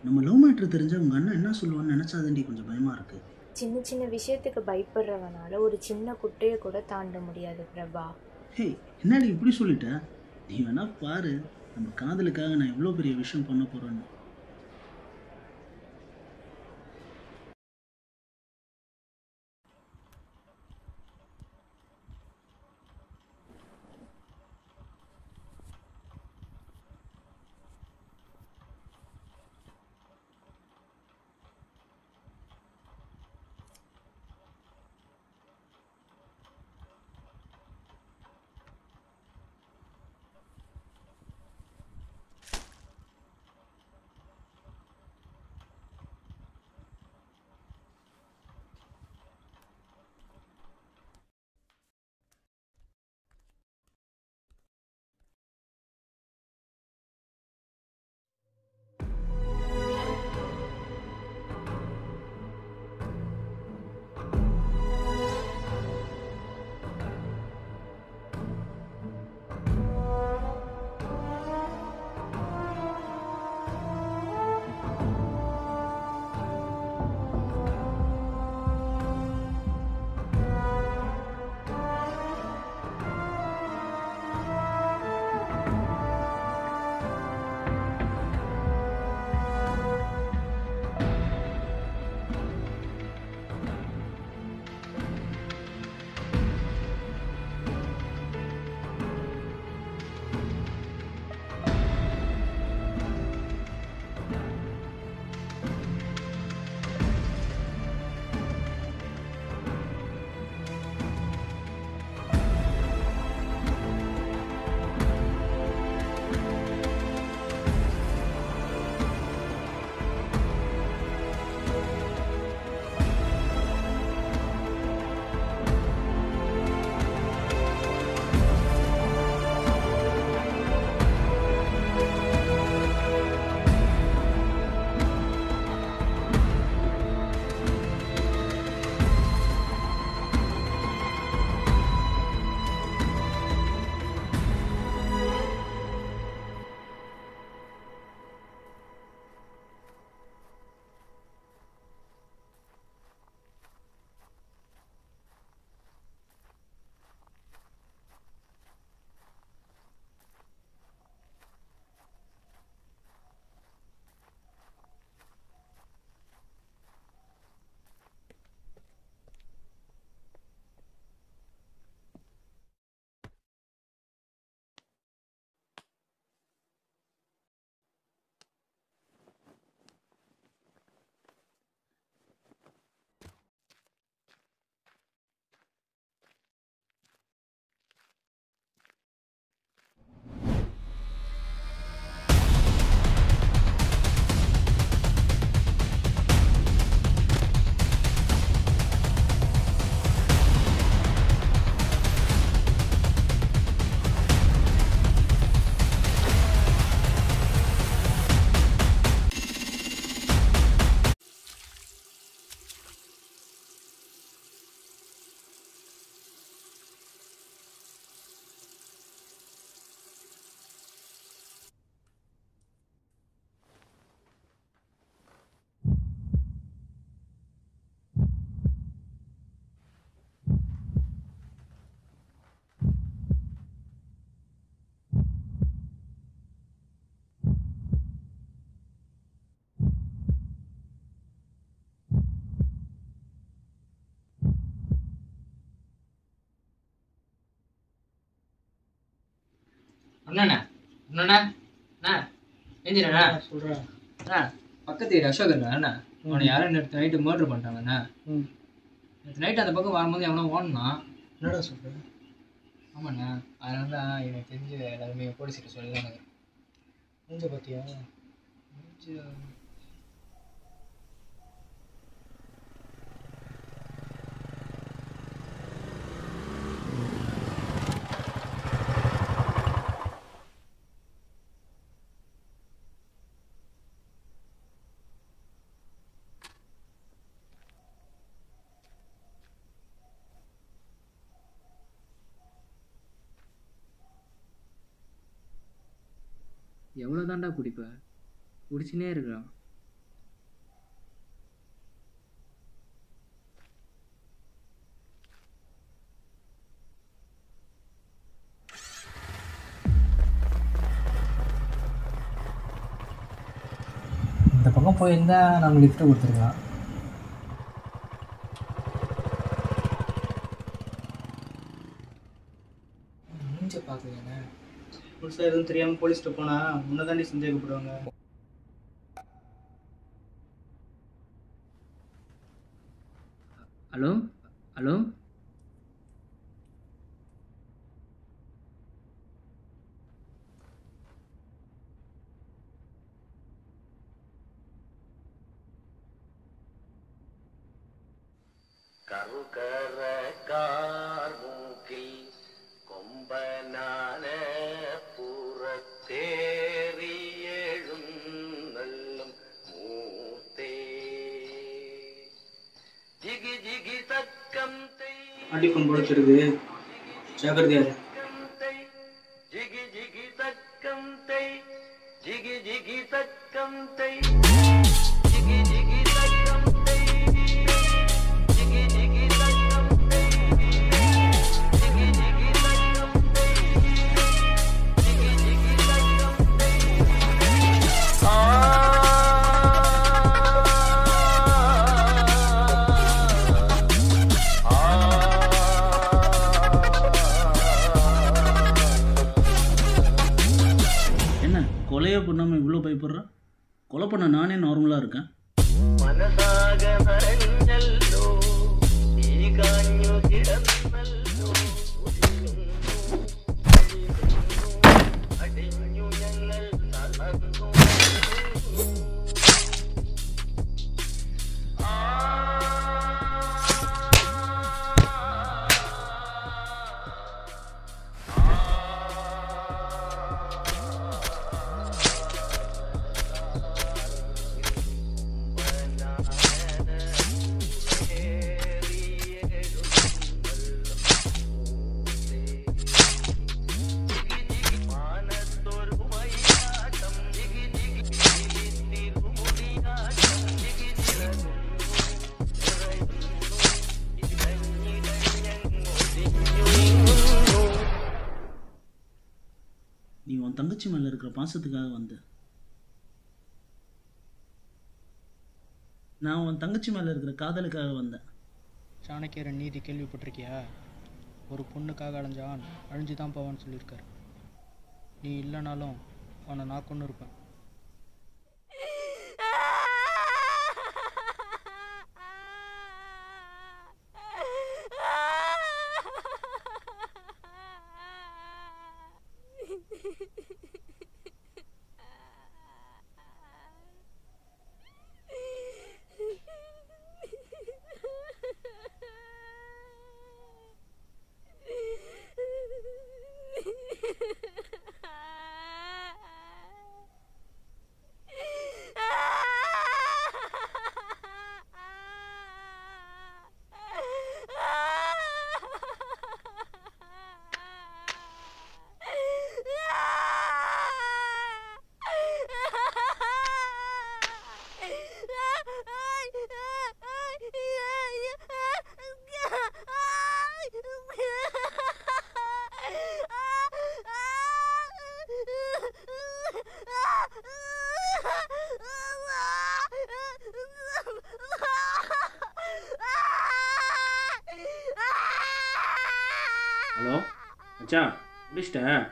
நம்ம love matter தெரிஞ்ச உங்கள் அண்ணன் என்ன சொல்லுவான்னு நினச்சாதண்டி கொஞ்சம் பயமாக இருக்குது சின்ன சின்ன விஷயத்துக்கு பயப்படுறவனால ஒரு சின்ன குட்டையை கூட தாண்ட முடியாது பிரபா ஹே என்னடி இப்படி சொல்லிட்ட நீ வேணா பாரு நம்ம காதலுக்காக நான் எவ்வளோ பெரிய விஷயம் பண்ண போகிறேன்னு அண்ணா அண்ணா அண்ணா ஏஞ்சிடண்ணா சொல்கிறேன் அண்ணா பக்கத்து ஏரியா அசோக் இருக்கா அண்ணா அவனை யாரும் நேற்று நைட்டு மர்டர் பண்ணிட்டாங்கண்ணா ம் நேற்று நைட்டு அந்த பக்கம் வரும்போது எவனோ ஓடனான் என்னடா சொல்கிறேன் ஆமாண்ணா அதனால தான் எனக்கு தெரிஞ்ச எல்லாருமே போலீஸ்கிட்ட சொல்லி தான் மூஞ்ச பார்த்தியா எவ்வளோ தாண்டா குடிப்ப குடிச்சுனே இருக்கிறான் அவன் போயிருந்தா நம்ம லிஃப்ட் கொடுத்துருக்கலாம் மூஞ்ச பார்க்கலையாண்ணே புதுசாக எதுவும் தெரியாமல் போலீஸ்கிட்ட போனால் முன்ன தாண்டி சந்தேகப்படுவாங்க ஹலோ ஹலோ கருகர கார்மூக்கில் கொம்பனான புறத்தேறி எழும் நல்லம் மூத்தே ஜிகி ஜிகி தக்கம் தை ஆண்டி ஃபோன் போட தெரியுது ஜாக்கிரதையா இரு. தை ஜிகி ஜிகி தக்கம் தை ஜிகி ஜிகி தக்கம் தை ஜிகி ஜிகி தக்கம் தை ஜிகி ஜிகி தக்கம் தை ஜிகி ஜிகி தக்கம் தை ஜிகி ஜிகி தக்கம் தை என்ன கொலையை பண்ணாமல் இவ்வளோ பயப்படுறா கொலை பண்ண நானே நார்மலாக இருக்கேன் മനസാക നരഞ്ഞല്ലോ ഈ കാഞ്ഞു കിടന്നല്ലോ അടിഞ്ഞു ഞങ്ങൾ തളർന്നു நீ உன் தங்கச்சி மேலே இருக்கிற பாசத்துக்காக வந்த நான் உன் தங்கச்சி மேலே இருக்கிற காதலுக்காக வந்தேன் சாணக்கியரன் நீதி கேள்விப்பட்டிருக்கியா ஒரு பொண்ணுக்காக அலைஞ்சான் அழிஞ்சு தான் போவான்னு சொல்லியிருக்காரு நீ இல்லைனாலும் அவனை நான் கொண்டு இருப்பேன் ஹலோ மச்சான் முடிச்சிட்டேன்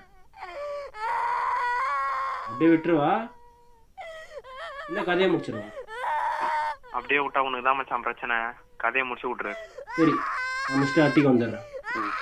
அப்படியே விட்டுருவா இல்லை கதையை முடிச்சிருவா அப்படியே விட்டா உனக்கு தான் மச்சான் பிரச்சனை கதையை முடிச்சு விட்ரு சரி நான் முடிச்சுட்டு அட்டிக்கு வந்துடுறேன் ம்.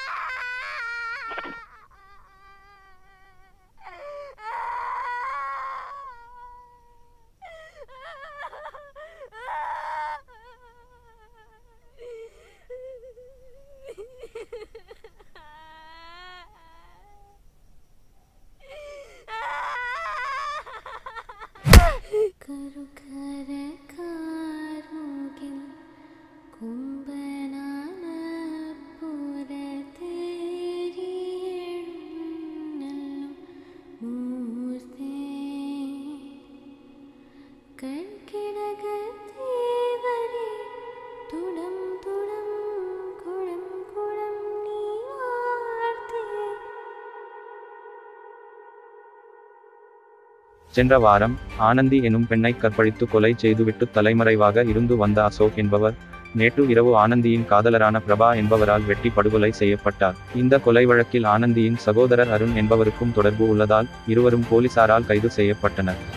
കറുകര കാർമുകിൽ കുംഭനാന പുറത്തേരിയെഴുന്നള്ളും മൂർത്തേ കൺകിടകത്തേവരെ തുടം തുടം കുളം കുളം നീ വാർത്തേ சென்ற வாரம் ஆனந்தி எனும் பெண்ணை கற்பழித்து கொலை செய்துவிட்டு தலைமறைவாக இருந்து வந்த அசோக் என்பவர் நேற்று இரவு ஆனந்தியின் காதலரான பிரபா என்பவரால் வெட்டி படுகொலை செய்யப்பட்டார் இந்த கொலை வழக்கில் ஆனந்தியின் சகோதரர் அருண் என்பவருக்கும் தொடர்பு உள்ளதால் இருவரும் போலீசாரால் கைது செய்யப்பட்டனர்